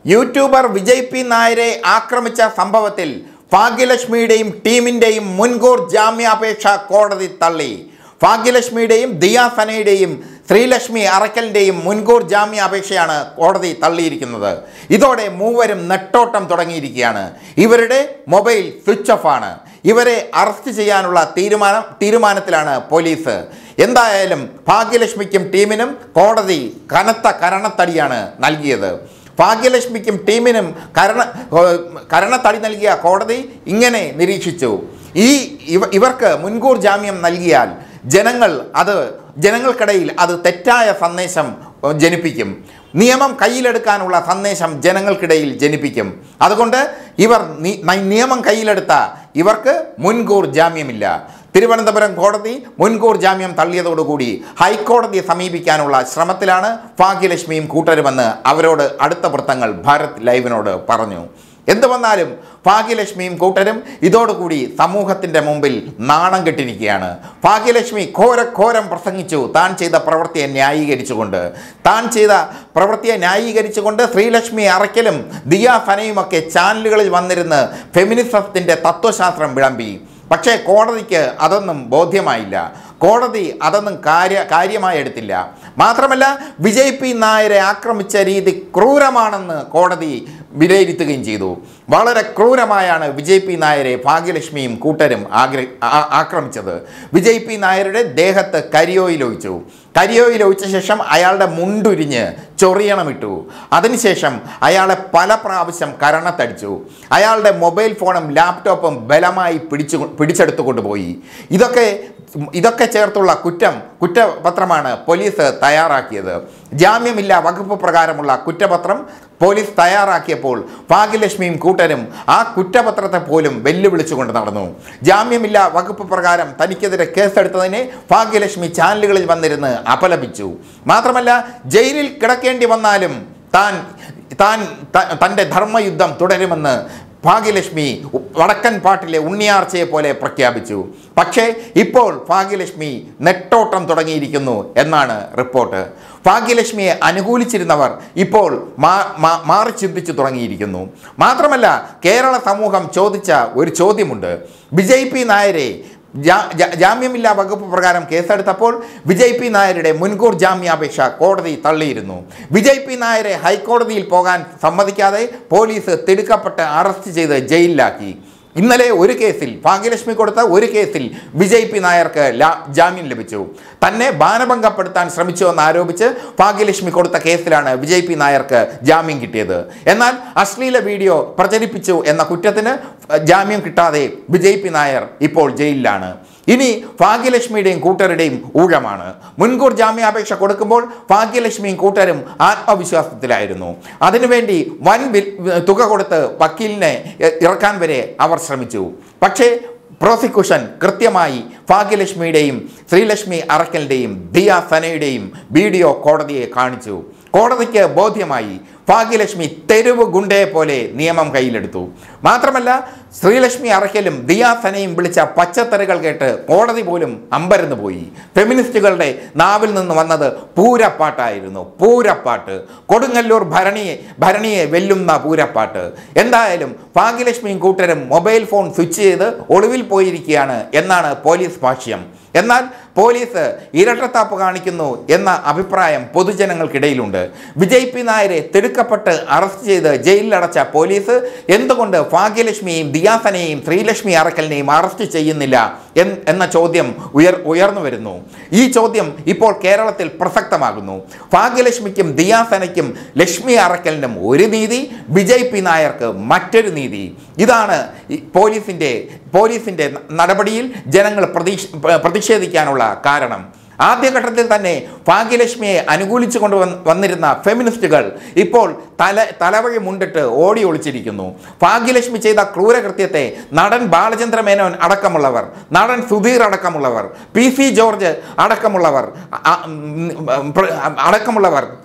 YouTuber Vijay P നായരെ ആക്രമിച്ച സംഭവത്തിൽ ഭാഗ്യലക്ഷ്മിയുടെയും ടീമിൻ്റെയും മുൻകൂർ ജാമ്യാപേക്ഷ കോടതി തള്ളി ഭാഗ്യലക്ഷ്മിയുടെയും ദിയാസനയുടെയും ശ്രീലക്ഷ്മി അറക്കലിൻ്റെയും മുൻകൂർ ജാമ്യാപേക്ഷയാണ് കോടതി തള്ളിയിരിക്കുന്നത് ഇതോടെ മൂവരും നെട്ടോട്ടം തുടങ്ങിയിരിക്കുകയാണ് ഇവരുടെ മൊബൈൽ സ്വിച്ച് ഓഫ് ആണ് ഇവരെ അറസ്റ്റ് ചെയ്യാനുള്ള തീരുമാനം തീരുമാനത്തിലാണ് പോലീസ് എന്തായാലും ഭാഗ്യലക്ഷ്മിക്കും ടീമിനും കോടതി കനത്ത കരണത്തടിയാണ് നൽകിയത് ഭാഗ്യലക്ഷ്മിക്കും ടീമിനും കരണ ഏഹ് കരണത്തടി നൽകിയ കോടതി ഇങ്ങനെ നിരീക്ഷിച്ചു ഈ ഇവ ഇവർക്ക് മുൻകൂർ ജാമ്യം നൽകിയാൽ ജനങ്ങൾ അത് ജനങ്ങൾക്കിടയിൽ അത് തെറ്റായ സന്ദേശം ഏഹ് ജനിപ്പിക്കും നിയമം കയ്യിലെടുക്കാനുള്ള സന്ദേശം ജനങ്ങൾക്കിടയിൽ ജനിപ്പിക്കും അതുകൊണ്ട് ഇവർ നി- ന- നിയമം കയ്യിലെടുത്ത ഇവർക്ക് മുൻകൂർ ജാമ്യമില്ല തിരുവനന്തപുരം കോടതി മുൻകൂർ ജാമ്യം തള്ളിയതോടുകൂടി ഹൈക്കോടതിയെ സമീപിക്കാനുള്ള ശ്രമത്തിലാണ് ഭാഗ്യലക്ഷ്മിയും കൂട്ടരുമെന്ന് അവരോട് അടുത്ത വൃത്തങ്ങൾ ഭാരത് ലൈവിനോട് പറഞ്ഞു എന്തു വന്നാലും ഭാഗ്യലക്ഷ്മിയും കൂട്ടരും ഇതോടുകൂടി സമൂഹത്തിൻ്റെ മുമ്പിൽ നാണം കെട്ടിരിക്കുകയാണ് ഭാഗ്യലക്ഷ്മി ഘോരഘോരം പ്രസംഗിച്ചു താൻ ചെയ്ത പ്രവൃത്തിയെ ന്യായീകരിച്ചുകൊണ്ട് താൻ ചെയ്ത പ്രവൃത്തിയെ ന്യായീകരിച്ചുകൊണ്ട് ശ്രീലക്ഷ്മി അറയ്ക്കലും ദിയ ഫനയുമൊക്കെ ചാനലുകളിൽ വന്നിരുന്ന് ഫെമിനിസത്തിൻ്റെ തത്വശാസ്ത്രം വിളമ്പി പക്ഷേ കോടതിക്ക് അതൊന്നും ബോധ്യമായില്ല കോടതി അതൊന്നും കാര്യ കാര്യമായി എടുത്തില്ല മാത്രമല്ല വിജയ് പി നായരെ ആക്രമിച്ച രീതി ക്രൂരമാണെന്ന് കോടതി വിലയിരുത്തുകയും ചെയ്തു വളരെ ക്രൂരമായാണ് വിജയ് പി നായരെ ഭാഗ്യലക്ഷ്മിയും കൂട്ടരും ആഗ്ര ആ- ആക്രമിച്ചത് വിജയ് പി നായരുടെ ദേഹത്ത് കരിയോയിൽ ഒഴിച്ചു കരിയോയിൽ ഒഴിച്ച ശേഷം അയാളുടെ മുണ്ടുരിഞ്ഞ് ചൊറിയണമിട്ടു അതിനുശേഷം അയാളെ പല പ്രാവശ്യം കരണത്തടിച്ചു അയാളുടെ മൊബൈൽ ഫോണും ലാപ്ടോപ്പും ബലമായി പിടിച്ചു പിടിച്ചെടുത്തു കൊണ്ടുപോയി ഇതൊക്കെ ഇതൊക്കെ ചേർത്തുള്ള കുറ്റം കുറ്റപത്രമാണ് പോലീസ് തയ്യാറാക്കിയത് ജാമ്യമില്ല വകുപ്പ് പ്രകാരമുള്ള കുറ്റപത്രം പോലീസ് തയ്യാറാക്കിയപ്പോൾ ഭാഗ്യലക്ഷ്മിയും കൂട്ടരും ആ കുറ്റപത്രത്തെ പോലും വെല്ലുവിളിച്ചുകൊണ്ട് നടന്നു ജാമ്യമില്ല വകുപ്പ് പ്രകാരം തനിക്കെതിരെ കേസെടുത്തതിനെ ഭാഗ്യലക്ഷ്മി ചാനലുകളിൽ വന്നിരുന്ന് അപലപിച്ചു മാത്രമല്ല ജയിലിൽ കിടക്കേണ്ടി വന്നാലും താൻ താൻ ത- തൻ്റെ ധർമ്മയുദ്ധം തുടരുമെന്ന് ഭാഗ്യലക്ഷ്മി വടക്കൻ പാട്ടിലെ ഉണ്ണിയാർച്ചയെ പോലെ പ്രഖ്യാപിച്ചു പക്ഷേ ഇപ്പോൾ ഭാഗ്യലക്ഷ്മി നെട്ടോട്ടം തുടങ്ങിയിരിക്കുന്നു എന്നാണ് റിപ്പോർട്ട് ഭാഗ്യലക്ഷ്മിയെ അനുകൂലിച്ചിരുന്നവർ ഇപ്പോൾ മാ- മാ- മാറി ചിന്തിച്ചു തുടങ്ങിയിരിക്കുന്നു മാത്രമല്ല കേരള സമൂഹം ചോദിച്ച ഒരു ചോദ്യമുണ്ട് വിജയ് പി നായരെ ജാ- ജാ- ജാമ്യമില്ലാ വകുപ്പ് പ്രകാരം കേസെടുത്തപ്പോൾ വിജയ് പി നായരുടെ മുൻകൂർ ജാമ്യാപേക്ഷ കോടതി തള്ളിയിരുന്നു വിജയ് പി നായരെ ഹൈക്കോടതിയിൽ പോകാൻ സമ്മതിക്കാതെ പോലീസ് തിടുക്കപ്പെട്ട് അറസ്റ്റ് ചെയ്ത് ജയിലിലാക്കി ഇന്നലെ ഒരു കേസിൽ ഭാഗ്യലക്ഷ്മി കൊടുത്ത ഒരു കേസിൽ വിജയ് പി നായർക്ക് ലാ- ജാമ്യം ലഭിച്ചു തന്നെ ബാനഭംഗപ്പെടുത്താൻ ശ്രമിച്ചുവെന്ന് ആരോപിച്ച് ഭാഗ്യലക്ഷ്മി കൊടുത്ത കേസിലാണ് വിജയ് പി നായർക്ക് ജാമ്യം കിട്ടിയത് എന്നാൽ അശ്ലീല വീഡിയോ പ്രചരിപ്പിച്ചു എന്ന കുറ്റത്തിന് ജാമ്യം കിട്ടാതെ വിജയ് പി നായർ ഇപ്പോൾ ജയിലിലാണ് ഇനി ഭാഗ്യലക്ഷ്മിയുടെയും കൂട്ടരുടെയും ഊഴമാണ് മുൻകൂർ ജാമ്യാപേക്ഷ കൊടുക്കുമ്പോൾ ഭാഗ്യലക്ഷ്മിയും കൂട്ടരും ആത്മവിശ്വാസത്തിലായിരുന്നു അതിനുവേണ്ടി വൻ വിൽ- തുക കൊടുത്ത് വക്കീലിനെ ഇ- ഇറക്കാൻ വരെ അവർ ശ്രമിച്ചു പക്ഷേ പ്രോസിക്യൂഷൻ കൃത്യമായി ഭാഗ്യലക്ഷ്മിയുടെയും ശ്രീലക്ഷ്മി അറക്കലിൻ്റെയും ദിയ സനയുടെയും വീഡിയോ കോടതിയെ കാണിച്ചു കോടതിക്ക് ബോധ്യമായി ഭാഗ്യലക്ഷ്മി തെരുവ് ഗുണ്ടയെ പോലെ നിയമം കയ്യിലെടുത്തു മാത്രമല്ല ശ്രീലക്ഷ്മി അറക്കലും ദിയ സനയും വിളിച്ച പച്ചത്തറികൾ കേട്ട് കോടതി പോലും അമ്പരന്ന് പോയി ഫെമിനിസ്റ്റുകളുടെ നാവിൽ നിന്ന് വന്നത് പൂരപ്പാട്ടായിരുന്നു പൂരപ്പാട്ട് കൊടുങ്ങല്ലൂർ ഭരണിയെ ഭരണിയെ വെല്ലുന്ന പൂരപ്പാട്ട് എന്തായാലും ഭാഗ്യലക്ഷ്മിയും കൂട്ടരും മൊബൈൽ ഫോൺ സ്വിച്ച് ചെയ്ത് ഒളിവിൽ പോയിരിക്കുകയാണ് എന്നാണ് പോലീസ് ഭാഷ്യം എന്നാൽ പോലീസ് ഇരട്ടത്താപ്പ് കാണിക്കുന്നു എന്ന അഭിപ്രായം പൊതുജനങ്ങൾക്കിടയിലുണ്ട് വിജയ് പി നായരെ തിടുക്കപ്പെട്ട് അറസ്റ്റ് ചെയ്ത് ജയിലിലടച്ച പോലീസ് എന്തുകൊണ്ട് ഭാഗ്യലക്ഷ്മിയെയും ദിയാസനെയും ശ്രീലക്ഷ്മി അറക്കലിനെയും അറസ്റ്റ് ചെയ്യുന്നില്ല എൻ- എന്ന ചോദ്യം ഉയർ ഉയർന്നു വരുന്നു ഈ ചോദ്യം ഇപ്പോൾ കേരളത്തിൽ പ്രസക്തമാകുന്നു ഭാഗ്യലക്ഷ്മിക്കും ദിയാസനയ്ക്കും ലക്ഷ്മി അറക്കലിനും ഒരു നീതി വിജയ് പി നായർക്ക് മറ്റൊരു നീതി ഇതാണ് ഈ പോലീസിൻ്റെ പോലീസിൻ്റെ നടപടിയിൽ ജനങ്ങൾ പ്രതീക്ഷ പ്രതിഷേധിക്കാനുള്ള കാരണം ആദ്യഘട്ടത്തിൽ തന്നെ ഭാഗ്യലക്ഷ്മിയെ അനുകൂലിച്ചു കൊണ്ട് വന്ന് വന്നിരുന്ന ഫെമിനിസ്റ്റുകൾ ഇപ്പോൾ തല തലവഴി മുണ്ടിട്ട് ഓടി ഒളിച്ചിരിക്കുന്നു ഭാഗ്യലക്ഷ്മി ചെയ്ത ക്രൂരകൃത്യത്തെ നടൻ ബാലചന്ദ്ര മേനോൻ അടക്കമുള്ളവർ നടൻ സുധീർ അടക്കമുള്ളവർ പി സി ജോർജ് അടക്കമുള്ളവർ അ- ഉം, പ്ര- അടക്കമുള്ളവർ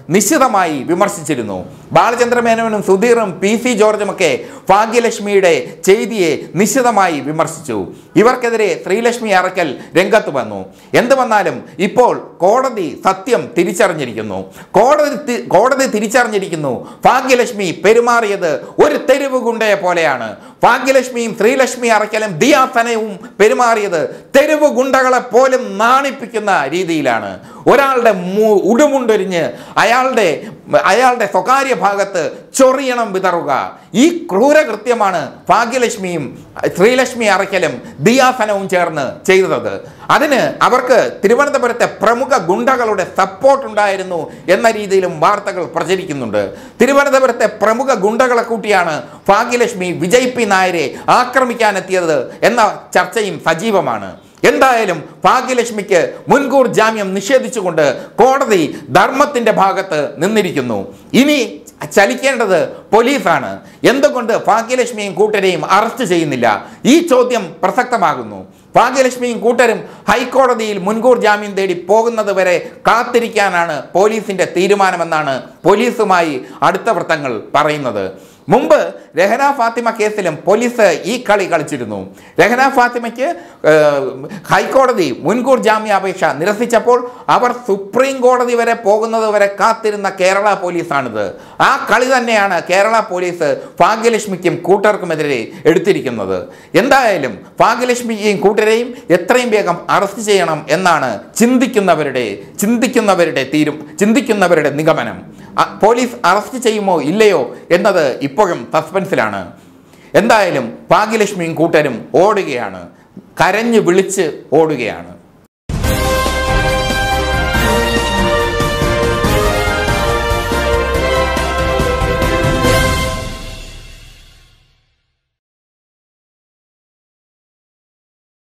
നിശിതമായി വിമർശിച്ചിരുന്നു ബാലചന്ദ്ര മേനോനും സുധീറും പി സി ജോർജുമൊക്കെ ഭാഗ്യലക്ഷ്മിയുടെ ചെയ്തിയെ നിശിതമായി വിമർശിച്ചു ഇവർക്കെതിരെ ശ്രീലക്ഷ്മി അറക്കൽ രംഗത്ത് വന്നു എന്ത് വന്നാലും ഇപ്പോൾ കോടതി സത്യം തിരിച്ചറിഞ്ഞിരിക്കുന്നു കോടതി തി- കോടതി തിരിച്ചറിഞ്ഞിരിക്കുന്നു ഭാഗ്യലക്ഷ്മി പെരുമാറിയത് ഒരു തെരുവ് ഗുണ്ടയെ പോലെയാണ് ഭാഗ്യലക്ഷ്മിയും ശ്രീലക്ഷ്മി അറക്കലും ദിയാസനയും പെരുമാറിയത് തെരുവ് ഗുണ്ടകളെ പോലും നാണിപ്പിക്കുന്ന രീതിയിലാണ് ഒരാളുടെ മു- ഉടുമുണ്ടൊരിഞ്ഞ് അയാളുടെ അയാളുടെ സ്വകാര്യ ഭാഗത്ത് ചൊറിയണം വിതറുക ഈ ക്രൂരകൃത്യമാണ് ഭാഗ്യലക്ഷ്മിയും ശ്രീലക്ഷ്മി അറയ്ക്കലും ദിയാസനവും ചേർന്ന് ചെയ്തത് അതിന് അവർക്ക് തിരുവനന്തപുരത്തെ പ്രമുഖ ഗുണ്ടകളുടെ സപ്പോർട്ട് ഉണ്ടായിരുന്നു എന്ന രീതിയിലും വാർത്തകൾ പ്രചരിക്കുന്നുണ്ട് തിരുവനന്തപുരത്തെ പ്രമുഖ ഗുണ്ടകളെ കൂട്ടിയാണ് ഭാഗ്യലക്ഷ്മി വിജയ് പി നായരെ ആക്രമിക്കാനെത്തിയത് എന്ന ചർച്ചയും സജീവമാണ് എന്തായാലും ഭാഗ്യലക്ഷ്മിക്ക് മുൻകൂർ ജാമ്യം നിഷേധിച്ചുകൊണ്ട് കോടതി ധർമ്മത്തിന്റെ ഭാഗത്ത് നിന്നിരിക്കുന്നു ഇനി ചലിക്കേണ്ടത് പോലീസാണ് എന്തുകൊണ്ട് ഭാഗ്യലക്ഷ്മിയും കൂട്ടരെയും അറസ്റ്റ് ചെയ്യുന്നില്ല ഈ ചോദ്യം പ്രസക്തമാകുന്നു ഭാഗ്യലക്ഷ്മിയും കൂട്ടരും ഹൈക്കോടതിയിൽ മുൻകൂർ ജാമ്യം തേടി പോകുന്നത് വരെ കാത്തിരിക്കാനാണ് പോലീസിന്റെ തീരുമാനമെന്നാണ് പോലീസുമായി അടുത്ത വൃത്തങ്ങൾ പറയുന്നത് മുമ്പ് രഹന ഫാത്തിമ കേസിലും പോലീസ് ഈ കളി കളിച്ചിരുന്നു രഹന ഫാത്തിമയ്ക്ക് ഏഹ്, ഹൈക്കോടതി മുൻകൂർ ജാമ്യാപേക്ഷ നിരസിച്ചപ്പോൾ അവർ സുപ്രീം കോടതി വരെ പോകുന്നത് വരെ കാത്തിരുന്ന കേരള പോലീസാണിത് ആ കളി തന്നെയാണ് കേരള പോലീസ് ഭാഗ്യലക്ഷ്മിക്കും കൂട്ടർക്കുമെതിരെ എടുത്തിരിക്കുന്നത് എന്തായാലും ഭാഗ്യലക്ഷ്മിയെയും കൂട്ടരെയും എത്രയും വേഗം അറസ്റ്റ് ചെയ്യണം എന്നാണ് ചിന്തിക്കുന്നവരുടെ ചിന്തിക്കുന്നവരുടെ തീരും ചിന്തിക്കുന്നവരുടെ നിഗമനം അ- പോലീസ് അറസ്റ്റ് ചെയ്യുമോ ഇല്ലയോ എന്നത് ഇപ്പോഴും സസ്പെൻസിലാണ് എന്തായാലും ഭാഗ്യലക്ഷ്മിയും കൂട്ടരും ഓടുകയാണ് കരഞ്ഞു വിളിച്ച് ഓടുകയാണ്